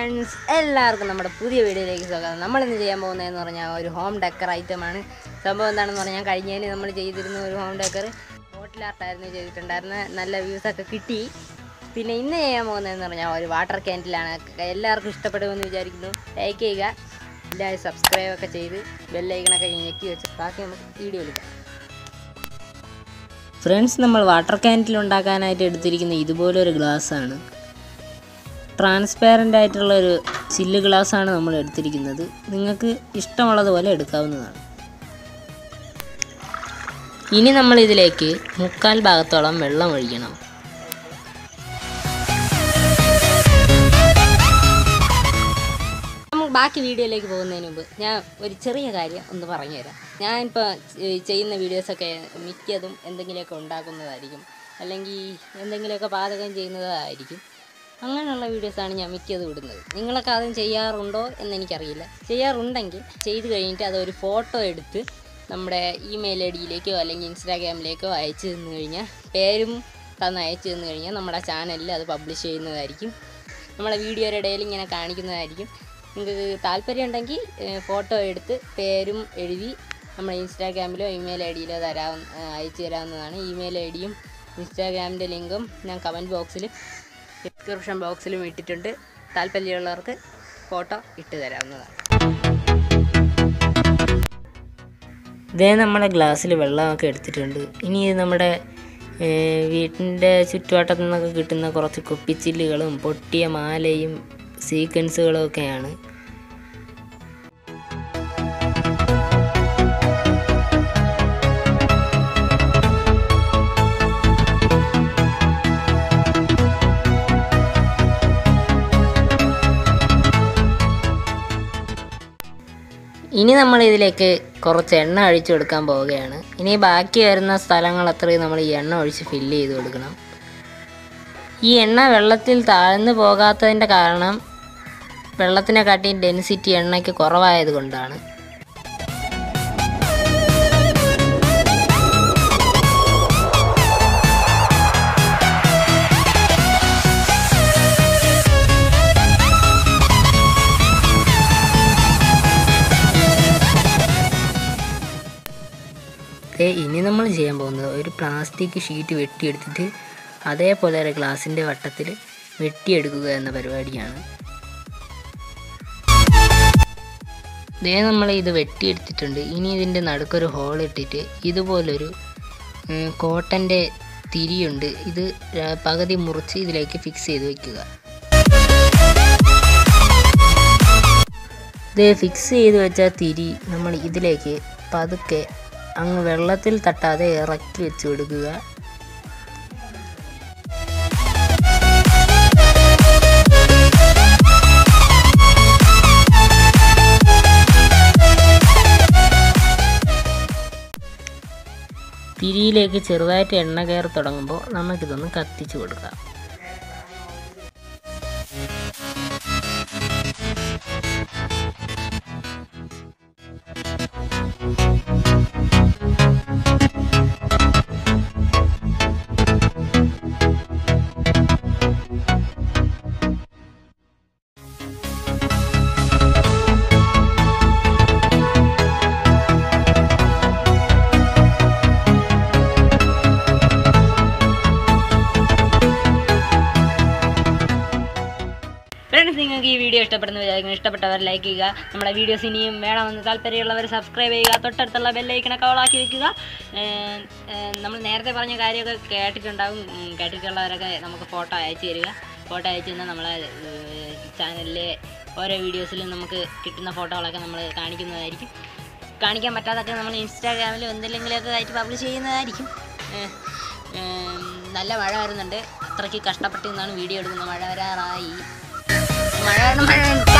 friends എല്ലാവർക്കും നമ്മുടെ പുതിയ വീഡിയോയിലേക്ക് സ്വാഗതം നമ്മളിന്ന് ചെയ്യാൻ പോകുന്നതെന്ന് പറഞ്ഞാൽ ഒരു ഹോം ഡെക്കർ ഐറ്റമാണ് സംഭവം എന്താണെന്ന് പറഞ്ഞാൽ കഴിഞ്ഞതിന് നമ്മൾ ചെയ്തിരുന്ന ഒരു ഹോം ഡെക്കർ ബോട്ടിൽ ആർട്ടായിരുന്നു ചെയ്തിട്ടുണ്ടായിരുന്ന നല്ല വ്യൂസൊക്കെ കിട്ടി പിന്നെ ഇന്ന് ചെയ്യാൻ പോകുന്നതെന്ന് പറഞ്ഞാൽ ഒരു വാട്ടർ ക്യാൻഡിലാണ് എല്ലാവർക്കും ഇഷ്ടപ്പെടുമെന്ന് വിചാരിക്കുന്നു ലൈക്ക് ചെയ്യുക എല്ലാവരും സബ്സ്ക്രൈബ് ഒക്കെ ചെയ്ത് ബെല്ലൈക്കണൊക്കെ ഞെക്കി വെച്ച് ബാക്കി നമുക്ക് വീഡിയോ എടുക്കാം ഫ്രണ്ട്സ് നമ്മൾ വാട്ടർ ക്യാൻഡിൽ ഉണ്ടാക്കാനായിട്ട് എടുത്തിരിക്കുന്ന ഇതുപോലൊരു ഗ്ലാസ്സാണ് ട്രാൻസ്പാരൻ്റ് ആയിട്ടുള്ള ഒരു ചില്ല് ഗ്ലാസ്സാണ് നമ്മൾ എടുത്തിരിക്കുന്നത് നിങ്ങൾക്ക് ഇഷ്ടമുള്ളതുപോലെ എടുക്കാവുന്നതാണ് ഇനി നമ്മൾ ഇതിലേക്ക് മുക്കാൽ ഭാഗത്തോളം വെള്ളം ഒഴിക്കണം നമുക്ക് ബാക്കി വീഡിയോയിലേക്ക് പോകുന്നതിന് മുമ്പ് ഞാൻ ഒരു ചെറിയ കാര്യം ഒന്ന് പറഞ്ഞു തരാം ഞാനിപ്പോൾ ചെയ്യുന്ന വീഡിയോസൊക്കെ മിക്കതും എന്തെങ്കിലുമൊക്കെ ഉണ്ടാക്കുന്നതായിരിക്കും അല്ലെങ്കിൽ എന്തെങ്കിലുമൊക്കെ പാചകം ചെയ്യുന്നതായിരിക്കും അങ്ങനെയുള്ള വീഡിയോസാണ് ഞാൻ മിക്കതും ഇടുന്നത് നിങ്ങളൊക്കെ അതും ചെയ്യാറുണ്ടോ എന്ന് എനിക്കറിയില്ല ചെയ്യാറുണ്ടെങ്കിൽ ചെയ്ത് കഴിഞ്ഞിട്ട് അതൊരു ഫോട്ടോ എടുത്ത് നമ്മുടെ ഇമെയിൽ ഐ ഡിയിലേക്കോ അല്ലെങ്കിൽ ഇൻസ്റ്റാഗ്രാമിലേക്കോ അയച്ചു തന്നു കഴിഞ്ഞാൽ പേരും തന്ന് അയച്ചു തന്നു കഴിഞ്ഞാൽ നമ്മുടെ ചാനലിൽ അത് പബ്ലിഷ് ചെയ്യുന്നതായിരിക്കും നമ്മളെ വീഡിയോയുടെ ഇടയിൽ ഇങ്ങനെ കാണിക്കുന്നതായിരിക്കും നിങ്ങൾക്ക് താല്പര്യം ഉണ്ടെങ്കിൽ ഫോട്ടോ എടുത്ത് പേരും എഴുതി നമ്മുടെ ഇൻസ്റ്റാഗ്രാമിലോ ഇമെയിൽ ഐ ഡിയിലോ തരാവുന്ന അയച്ചു തരാവുന്നതാണ് ഇമെയിൽ ഐ ഡിയും ഇൻസ്റ്റാഗ്രാമിൻ്റെ ലിങ്കും ഞാൻ കമൻറ്റ് ബോക്സിൽ ഡിസ്ക്രിപ്ഷൻ ബോക്സിലും ഇട്ടിട്ടുണ്ട് താല്പര്യമുള്ളവർക്ക് ഫോട്ടോ ഇട്ട് തരാവുന്നതാണ് ഇതേ നമ്മുടെ ഗ്ലാസ്സിൽ വെള്ളമൊക്കെ എടുത്തിട്ടുണ്ട് ഇനി ഇത് നമ്മുടെ വീട്ടിൻ്റെ ചുറ്റുവട്ടത്തു നിന്നൊക്കെ കിട്ടുന്ന കുറച്ച് കുപ്പിച്ചില്ലുകളും പൊട്ടിയ മാലയും സീക്വൻസുകളും ഒക്കെയാണ് ഇനി നമ്മൾ ഇതിലേക്ക് കുറച്ച് എണ്ണ ഒഴിച്ചു കൊടുക്കാൻ പോവുകയാണ് ഇനി ബാക്കി വരുന്ന സ്ഥലങ്ങൾ അത്രയും നമ്മൾ ഈ എണ്ണ ഒഴിച്ച് ഫില്ല് ചെയ്ത് കൊടുക്കണം ഈ എണ്ണ വെള്ളത്തിൽ താഴ്ന്നു പോകാത്തതിൻ്റെ കാരണം വെള്ളത്തിനെക്കാട്ടി ഡെൻസിറ്റി എണ്ണയ്ക്ക് കുറവായത് കൊണ്ടാണ് ഏ ഇനി നമ്മൾ ചെയ്യാൻ പോകുന്നത് ഒരു പ്ലാസ്റ്റിക് ഷീറ്റ് വെട്ടിയെടുത്തിട്ട് അതേപോലെ ഒരു ഗ്ലാസിൻ്റെ വട്ടത്തിൽ വെട്ടിയെടുക്കുക എന്ന പരിപാടിയാണ് ഇതേ നമ്മൾ ഇത് വെട്ടിയെടുത്തിട്ടുണ്ട് ഇനി ഇതിൻ്റെ നടുക്കൊരു ഹോൾ ഇട്ടിട്ട് ഇതുപോലൊരു കോട്ടൻ്റെ തിരിയുണ്ട് ഇത് പകുതി മുറിച്ച് ഇതിലേക്ക് ഫിക്സ് ചെയ്ത് വയ്ക്കുക ഇത് ഫിക്സ് ചെയ്ത് വെച്ച തിരി നമ്മൾ ഇതിലേക്ക് പതുക്കെ അങ്ങ് വെള്ളത്തിൽ തട്ടാതെ ഇറക്കി വെച്ച് കൊടുക്കുക തിരിയിലേക്ക് ചെറുതായിട്ട് എണ്ണ കയറി തുടങ്ങുമ്പോൾ നമുക്കിതൊന്ന് കത്തിച്ച് കൊടുക്കാം ഫ്രണ്ട്സ് നിങ്ങൾക്ക് ഈ വീഡിയോ ഇഷ്ടപ്പെടുന്ന വിചാരിക്കുന്നു ഇഷ്ടപ്പെട്ടവർ ലൈക്ക് ചെയ്യുക നമ്മുടെ വീഡിയോസ് ഇനിയും വേണമെന്ന് താല്പര്യമുള്ളവർ സബ്സ്ക്രൈബ് ചെയ്യുക തൊട്ടടുത്തുള്ള ബെല്ലൈക്കണൊക്കെ ഓളാക്കി വെക്കുക ഏർ, ഏർ, നമ്മൾ നേരത്തെ പറഞ്ഞ കാര്യമൊക്കെ കേട്ടിട്ടുണ്ടാവും ഉം, കേട്ടിട്ടുള്ളവരൊക്കെ നമുക്ക് ഫോട്ടോ അയച്ചു തരിക ഫോട്ടോ അയച്ചു തന്നാൽ നമ്മളെ ചാനലിലെ ഓരോ വീഡിയോസിലും നമുക്ക് കിട്ടുന്ന ഫോട്ടോകളൊക്കെ നമ്മൾ കാണിക്കുന്നതായിരിക്കും കാണിക്കാൻ പറ്റാതൊക്കെ നമ്മൾ ഇൻസ്റ്റാഗ്രാമിലും എന്തെങ്കിലുമൊക്കെ ആയിട്ട് പബ്ലിഷ് ചെയ്യുന്നതായിരിക്കും ഏർ, ഏർ, നല്ല മഴ വരുന്നുണ്ട് അത്രയ്ക്ക് കഷ്ടപ്പെട്ട് നിന്നാണ് വീഡിയോ എടുക്കുന്നത് മഴ വരാറായി മഴ മഴ